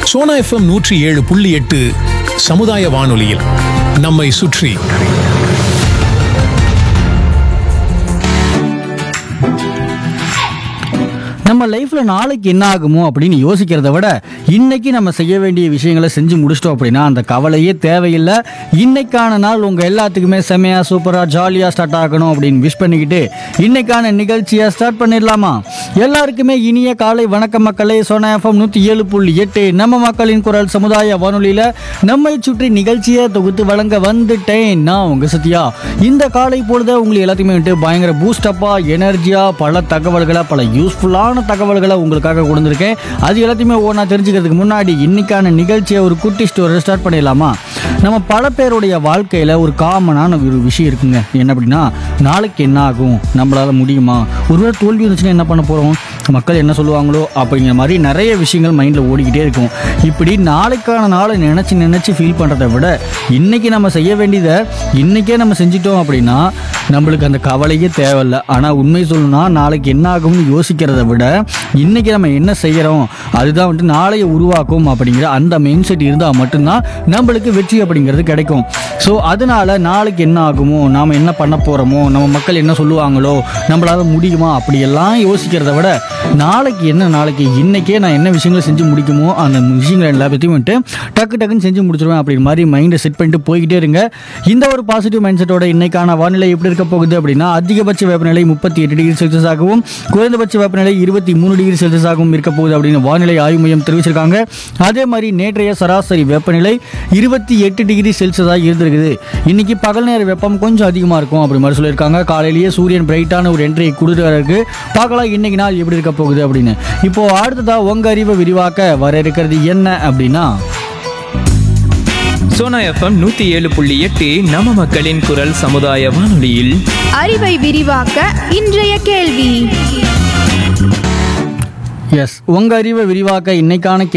Sona FM நூற்றி ஏழு புள்ளி எட்டு சமுதாய வானொலியில் நம்மை சுற்றி நம்ம லைஃப்ல நாளைக்கு என்ன ஆகுமோ அப்படின்னு யோசிக்கிறத விட இன்னைக்கு நம்ம செய்ய வேண்டிய விஷயங்களை செஞ்சு முடிச்சிட்டோம் அப்படின்னா அந்த கவலையே தேவையில்லை இன்னைக்கான நாள் உங்க எல்லாத்துக்குமே செமையா சூப்பரா ஜாலியா ஸ்டார்ட் ஆகணும் அப்படின்னு விஷ் பண்ணிக்கிட்டு இன்னைக்கான நிகழ்ச்சியை ஸ்டார்ட் பண்ணிடலாமா எல்லாருக்குமே இனிய காலை வணக்கம் மக்களே சோனா எஃப்எம் நூத்தி ஏழு புள்ளி எட்டு நம்ம மக்களின் குரல் சமுதாய வானொலியில நம்மை சுற்றி நிகழ்ச்சியை தொகுத்து வழங்க வந்துட்டேன் நான் உங்க சத்யா இந்த காலை பொழுத உங்களுக்கு எல்லாத்தையுமே வந்துட்டு பயங்கர பூஸ்டப்பா எனர்ஜியா பல தகவல்களை பல யூஸ்ஃபுல்லான தகவல்களை உங்களுக்காக கொடுத்துருக்கேன் அது எல்லாத்தையுமே ஒன்றா தெரிஞ்சுக்கிறதுக்கு முன்னாடி இன்னைக்கான நிகழ்ச்சியை ஒரு குட்டி ஸ்டோரி ஸ்டார்ட் பண்ணிடலாமா நம்ம பல பேருடைய வாழ்க்கையில் ஒரு காமனான ஒரு விஷயம் இருக்குங்க என்ன அப்படின்னா நாளைக்கு என்ன ஆகும் நம்மளால முடியுமா ஒருவேளை தோல்வி வந்துச்சுன்னா என்ன பண்ண போகிறோம் மக்கள் என்ன சொல்லுவாங்களோ அப்படிங்கிற மாதிரி நிறைய விஷயங்கள் மைண்டில் ஓடிக்கிட்டே இருக்கும் இப்படி நாளைக்கான நாளை நினச்சி நினச்சி ஃபீல் பண்ணுறதை விட இன்னைக்கு நம்ம செய்ய வேண்டியதை இன்னைக்கே நம்ம செஞ்சிட்டோம் அப்படின்னா நம்மளுக்கு அந்த கவலையே தேவையில்ல ஆனால் உண்மை சொல்லணும்னா நாளைக்கு என்ன ஆகும்னு யோசிக்கிறத விட இன்னைக்கு நம்ம என்ன செய்கிறோம் அதுதான் வந்துட்டு நாளைய உருவாக்கும் அப்படிங்கிற அந்த மைண்ட் செட் இருந்தால் மட்டும்தான் நம்மளுக்கு வெற்றி அப்படிங்கிறது கிடைக்கும் ஸோ அதனால நாளைக்கு என்ன ஆகுமோ நாம் என்ன பண்ண போகிறோமோ நம்ம மக்கள் என்ன சொல்லுவாங்களோ நம்மளால முடியுமா அப்படியெல்லாம் யோசிக்கிறத விட நாளைக்கு என்ன நாளைக்கு இன்னைக்கே நான் என்ன விஷயங்களை செஞ்சு முடிக்குமோ அந்த விஷயங்கள் எல்லாத்தையும் வந்துட்டு டக்கு டக்குன்னு செஞ்சு முடிச்சிருவேன் அப்படிங்கிற மாதிரி மைண்டை செட் பண்ணிட்டு போய்கிட்டே இருங்க இந்த ஒரு பாசிட்டிவ் மைண்ட் செட்டோட இன்னைக்கான வானிலை எப்படி இருக்க போகுது அப்படின்னா அதிகபட்ச வெப்பநிலை முப்பத்தி எட்டு டிகிரி செல்சியஸ் ஆகவும் குறைந்தபட்ச வெப்பநிலை இருபத்தி மூணு டிகிரி செல்சியஸ் ஆகவும் இருக்க போகுது அப்படின்னு வானிலை ஆய்வு மையம் தெரிவிச்சிருக்காங்க அதே மாதிரி நேற்றைய சராசரி வெப்பநிலை இருபத்தி எட்டு டிகிரி செல்சியஸாக இருந்திருக்குது இன்னைக்கு பகல் நேர வெப்பம் கொஞ்சம் அதிகமாக இருக்கும் அப்படி மாதிரி சொல்லியிருக்காங்க காலையிலேயே சூரியன் பிரைட்டான ஒரு என்ட்ரியை கொடுத்துருக்கு பார்க்கலாம் இன்னைக்கு நாள் எப்படி இருக்க போகுது அப்படின்னு இப்போ அடுத்ததா உங்க அறிவை விரிவாக்க வர இருக்கிறது என்ன அப்படின்னா சோனா எஃப்எம் நூத்தி ஏழு புள்ளி எட்டு நம்ம மக்களின் குரல் சமுதாய வானொலியில் அறிவை விரிவாக்க இன்றைய கேள்வி எஸ் உங்க அறிவை விரிவாக்க இன்னைக்கான